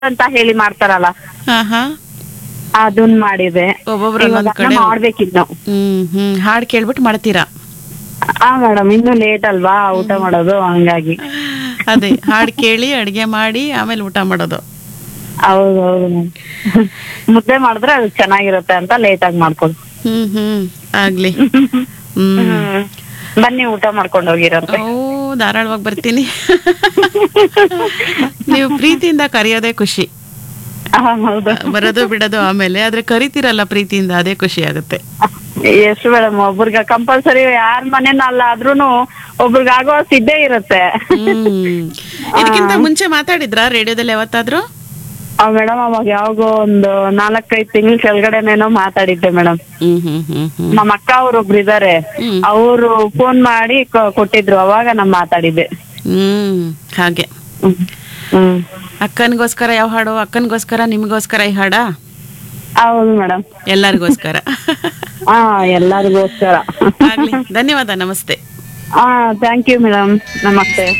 ಅಂತ ಹೇಳಿ ಮಾಡ್ತಾರಲ್ಲ ಹಾ ಹಾ ಅದನ್ ಮಾಡಿದೆ ಒಬ್ಬೊಬ್ರು ಇವಾಗ ಒಂದೊಂದ್ ಕಡೆ ಮಾಡ್ಬೇಕಿನ್ನು ಹ್ಮ್ ಹ್ಮ್ ಹಾಡ್ ಕೇಳ್ಬಿಟ್ಟು ಮಾಡ್ತೀರಾ ಹಾ ಮೇಡಮ್ ಇನ್ನು ಲೇಟ್ ಅಲ್ವಾ ಊಟ ಮಾಡೋದು ಹಂಗಾಗಿ ಅದೇ ಹಾಡ್ ಕೇಳಿ ಅಡ್ಗೆ ಮಾಡಿ ಆಮೇಲೆ ಊಟ ಮಾಡೋದು ಹೌದು ಹೌದು ma'am. ಮುದ್ದೆ ಮಾಡಿದ್ರೆ ಅದು ಚೆನ್ನಾಗಿರುತ್ತೆ ಅಂತ ಲೇಟ್ ಆಗಿ ಮಾಡ್ಕೊಂಡು ಹ್ಮ್ ಹ್ಮ್ ಆಗ್ಲಿ ಹ್ಮ್ ಹ್ಮ್. ಬನ್ನಿ ಊಟ ಮಾಡ್ಕೊಂಡು ಹೋಗಿರಂತೆ ಓ ಧಾರಾಳವಾಗಿ ಬರ್ತೀನಿ ನೀವು ಪ್ರೀತಿಯಿಂದ ಕರೆಯೋದೇ ಖುಷಿ ಹಾ, ಹೌದು ಬರೋದು ಬಿಡೋದು ಆಮೇಲೆ ಆದ್ರೆ ಕರಿತೀರಲ್ಲ ಪ್ರೀತಿಯಿಂದ ಅದೇ ಖುಷಿ ಆಗುತ್ತೆ ಎಷ್ಟು ಮೇಡಮ್ ಒಬ್ರಿಗೆ ಕಂಪಲ್ಸರಿ ಯಾರ ಮನೆನಲ್ಲ ಆದ್ರೂನು ಒಬ್ರಿಗೆ ಆಗೋ ಇದ್ದೇ ಇರುತ್ತೆ ಹ್ಮ್ ಇದಕ್ಕಿಂತ ಮುಂಚೆ ಮಾತಾಡಿದ್ರಾ ರೇಡಿಯೋದಲ್ಲಿ ಯಾವತ್ತಾದ್ರೂ ಮೇಡಮ್ ಅವಾಗ ಯಾವಾಗೋ ಒಂದು ನಾಲ್ಕೈದು ತಿಂಗಳ ಕೆಳಗಡೆನೇನೋ ಮಾತಾಡಿದ್ದೆ ಮೇಡಮ್ ಹ್ಮ್ ಹ್ಮ್ ಹ್ಮ್ ಹ್ಮ್ ನಮ್ಮ ಅಕ್ಕ ಅವ್ರೊಬ್ರು ಇದಾರೆ ಹ್ಮ್. ಅವರು ಫೋನ್ ಮಾಡಿ ಕೊ- ಕೊಟ್ಟಿದ್ರು ಅವಾಗ ನಾ ಮಾತಾಡಿದ್ದೆ ಹ್ಮ್ ಹಾಗೆ ಹ್ಮ್. ಹ್ಮ್ ಅಕ್ಕನಿಗೋಸ್ಕರ ಯಾವ ಹಾಡು ಅಕ್ಕನಿಗೋಸ್ಕರ ನಿಮಗೋಸ್ಕರ ಈ ಹಾಡಾ ಹೌದು ಮೇಡಮ್ ಎಲ್ಲರಿಗೋಸ್ಕರ ಹಾ ಎಲ್ಲರಿಗೋಸ್ಕರ ಆಗ್ಲಿ ಧನ್ಯವಾದ ನಮಸ್ತೆ ಹಾ ಥ್ಯಾಂಕ್ ಯು ಮೇಡಮ್ ನಮಸ್ತೆ